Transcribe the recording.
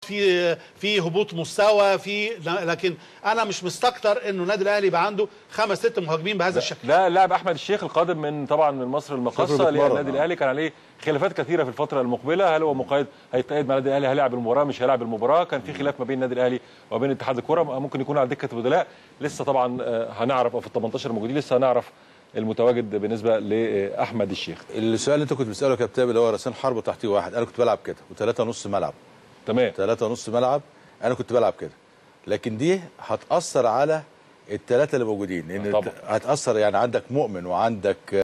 في في هبوط مستوى في لكن انا مش مستكتر انه النادي الاهلي يبقى عنده خمس ست مهاجمين بهذا الشكل لا لاعب احمد الشيخ القادم من طبعا من مصر المقاصه بيتمرن، للنادي آه. الاهلي كان عليه خلافات كثيره في الفتره المقبله هل هو مقيد هيتقيد مع النادي الاهلي هيلاعب المباراه مش هيلاعب المباراه كان في خلاف ما بين النادي الاهلي وبين اتحاد الكره ممكن يكون على دكه البدلاء لسه طبعا آه، هنعرف أو في ال 18 الموجودين لسه هنعرف المتواجد بالنسبه لاحمد الشيخ السؤال اللي انت كنت بتساله يا كابتن اللي هو راسين حرب وتحتيه واحد انا كنت بلعب كده وثلاثه نص ملعب تمام ثلاثة نص ملعب انا كنت بلعب كده لكن دي هتاثر على الثلاثه اللي موجودين لان طبعا. هتاثر يعني عندك مؤمن وعندك